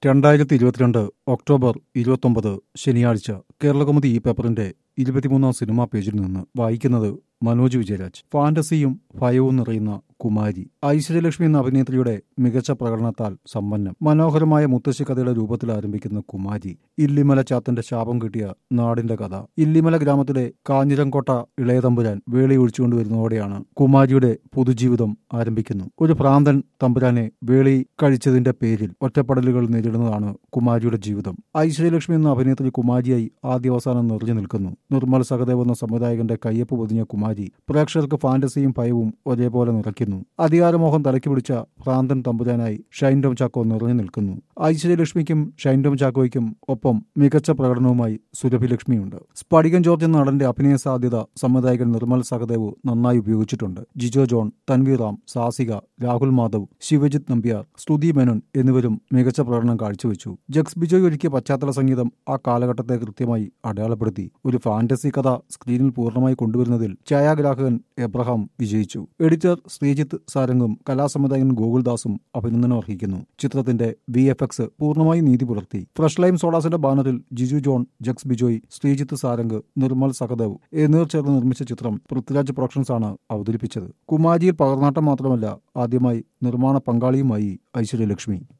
രണ്ടായിരത്തി ഇരുപത്തിരണ്ട് ഒക്ടോബർ ഇരുപത്തൊമ്പത് ശനിയാഴ്ച കേരളകൗമുദി ഈ പേപ്പറിന്റെ ഇരുപത്തിമൂന്നാം സിനിമാ പേജിൽ നിന്ന് വായിക്കുന്നത് മനോജ് വിജയരാജ് ഫാന്റസിയും ഭയവും നിറയുന്ന കുമാരി ഐശ്വര്യലക്ഷ്മി എന്ന അഭിനേത്രിയുടെ മികച്ച പ്രകടനത്താൽ സമ്പന്നം മനോഹരമായ മുത്തശ്ശി കഥയുടെ രൂപത്തിൽ ആരംഭിക്കുന്ന കുമാരി ഇല്ലിമല ചാത്തന്റെ ശാപം കിട്ടിയ നാടിന്റെ കഥ ഇല്ലിമല ഗ്രാമത്തിലെ കാഞ്ഞിരംകോട്ട ഇളയതമ്പുരാൻ വേളി ഒഴിച്ചുകൊണ്ടുവരുന്നതോടെയാണ് കുമാരിയുടെ പുതുജീവിതം ആരംഭിക്കുന്നു ഒരു ഭ്രാന്തൻ തമ്പുരാനെ വേളി കഴിച്ചതിന്റെ പേരിൽ ഒറ്റപ്പെടലുകൾ നേരിടുന്നതാണ് കുമാരിയുടെ ജീവിതം ഐശ്വര്യലക്ഷ്മി എന്ന അഭിനേത്രി കുമാരിയായി ആദ്യാവസാനം നിറഞ്ഞു നിൽക്കുന്നു നിർമ്മൽ സഹദേവ് എന്ന സംവിധായകന്റെ കയ്യൊപ്പ് പൊതിഞ്ഞ കുമാരി പ്രേക്ഷകർക്ക് ഫാന്റസിയും ഭയവും ഒരേപോലെ നിറയ്ക്കുന്നു അധികാരമോഹം തലയ്ക്ക് പിടിച്ച ഭ്രാന്തൻ തമ്പുരാനായി ഷൈൻ ടോം ചാക്കോ നിറഞ്ഞു നിൽക്കുന്നു ഐശ്വര്യലക്ഷ്മിക്കും ഷൈൻ ടോം ചാക്കോയ്ക്കും ഒപ്പം മികച്ച പ്രകടനവുമായി സുരഭി ലക്ഷ്മിയുണ്ട് സ്ഫടികൻ ജോർജ് എന്ന നടന്റെ അഭിനയ സാധ്യത സംവിധായകൻ നിർമ്മൽ സഹദേവ് നന്നായി ഉപയോഗിച്ചിട്ടുണ്ട് ജിജോ ജോൺ തൻവീർ റാം സാസിക രാഹുൽ മാധവ് ശിവജിത്ത് നമ്പ്യാർ സ്തുതി മേനോൻ എന്നിവരും മികച്ച പ്രകടനം കാഴ്ചവെച്ചു ജക്സ് ബിജോയ് ഒരുക്കിയ പശ്ചാത്തല സംഗീതം ആ കാലഘട്ടത്തെ കൃത്യമായി അടയാളപ്പെടുത്തി ഒരു ഫാന്റസി കഥ സ്ക്രീനിൽ പൂർണ്ണമായി കൊണ്ടുവരുന്നതിൽ ഛായാഗ്രാഹകൻ എബ്രഹാം വിജയിച്ചു എഡിറ്റർ ശ്രീജിത്ത് സാരംഗും കലാസംവിധായകൻ ഗോകുൽദാസും അഭിനന്ദനം അർഹിക്കുന്നു ചിത്രത്തിന്റെ വി എഫ് എക്സ് പൂർണ്ണമായി നീതി പുലർത്തി ഫ്രഷ് ലൈം സോഡാസിന്റെ ബാനറിൽ ജിജു ജോൺ ജക്സ് ബിജോയ് ശ്രീജിത്ത് സാരംഗ് നിർമ്മൽ സഹദേവ് എന്നിവർ ചേർന്ന് നിർമ്മിച്ച ചിത്രം പൃഥ്വിരാജ് പ്രൊഡക്ഷൻസ് ആണ് അവതരിപ്പിച്ചത് കുമാരിയിൽ പകർന്നാട്ടം മാത്രമല്ല ആദ്യമായി നിർമ്മാണ പങ്കാളിയുമായി ഐശ്വര്യലക്ഷ്മി